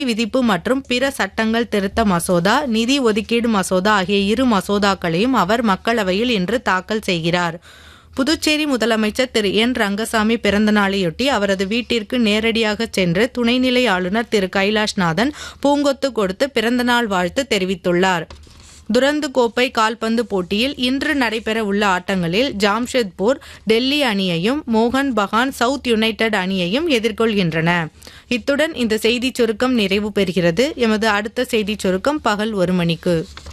விதிப்பு மற்றும் பிற சட்டங்கள் திருத்த மசோதா நிதி ஒதுக்கீடு மசோதா ஆகிய இரு மசோதாக்களையும் அவர் மக்களவையில் இன்று தாக்கல் செய்கிறார் புதுச்சேரி முதலமைச்சர் திரு என் ரங்கசாமி பிறந்த நாளையொட்டி அவரது வீட்டிற்கு நேரடியாக சென்று துணைநிலை ஆளுநர் திரு கைலாஷ்நாதன் பூங்கொத்து கொடுத்து பிறந்தநாள் வாழ்த்து தெரிவித்துள்ளார் துரந்து கோப்பை கால்பந்து போட்டியில் இன்று நடைபெற உள்ள ஆட்டங்களில் ஜாம்ஷெத்பூர் டெல்லி அணியையும் மோகன் பகான் சவுத் யுனைடெட் அணியையும் எதிர்கொள்கின்றன இத்துடன் இந்த செய்திச் சுருக்கம் நிறைவு பெறுகிறது எமது அடுத்த செய்திச் சுருக்கம் பகல் ஒரு மணிக்கு